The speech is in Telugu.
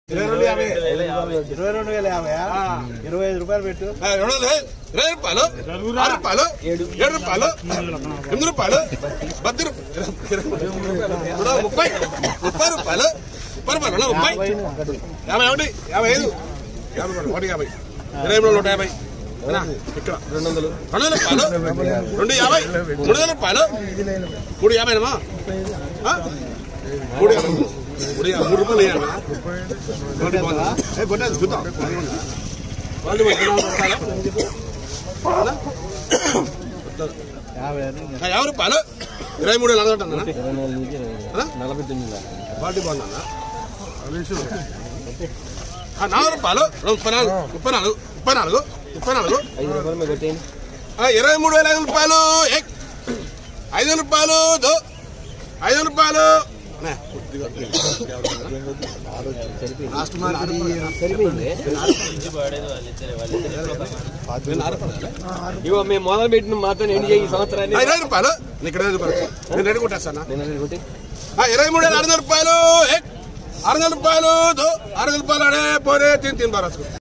ఇరవై రెండు యాభై ఇరవై రెండు వేల యాభై ఇరవై ఐదు రూపాయలు పెట్టు ఆ, రెండు వందలు ఇరవై రూపాయలు ఆరు రూపాయలు ఏడు రూపాయలు ఎనిమిది రూపాయలు పది రూపాయలు ముప్పై ముప్పై రూపాయలు ముప్పై రూపాయలు ముప్పై యాభై ఒకటి యాభై ఐదు యాభై ఒకటి ఒకటి యాభై ఇరవై మూడు నూట యాభై ఏనా? ఇక్కడ రెండు వందలు రెండు వందల రూపాయలు రెండు యాభై మూడు వందల రూపాయలు మూడు యాభై అమ్మా మూడు యాభై మూడు యాభై మూడు రూపాయలు వేయాలన్నా ఒకటి బాగుందా? ఏ, కొట్టేది చూద్దాం వాళ్ళు యాభై అని యాభై రూపాయలు ఇరవై మూడు నలభై అంటున్నా నలభై తొమ్మిది క్వాలిటీ బాగుందన్నా ఆ, నాలుగు రూపాయలు రెండు ముప్పై నాలుగు ముప్పై నాలుగు ముప్పై నాలుగు ముప్పై నాలుగు ఐదు రూపాయలు మీరు కొట్టేయండి ఆ, ఇరవై మూడు వేల ఐదు రూపాయలు ఏక్. ఐదు రూపాయలు దో ఐదు రూపాయలు నే, కొద్దిగా. లాస్ట్ మాట ఆరు రూపాయలు. సరిపోయింది నేను ఆరు రూపాయలు. ఇగో మేము మొదలు పెట్టిన మాతో ఎండ్ చేయి ఈ సంవత్సరాన్ని ఆ, ఇరవై రూపాయలు నీకు ఇరవై రూపాయలు నేను రెడీ కొట్టేస్తాను నేను అది కొట్టి ఆ, ఇరవై మూడు వేల ఆరు వందల రూపాయలు ఏక్. ఆరు వందల రూపాయలు దో ఆరు వందల రూపాయలు అడే పోరే తిని తిని బారాసుకో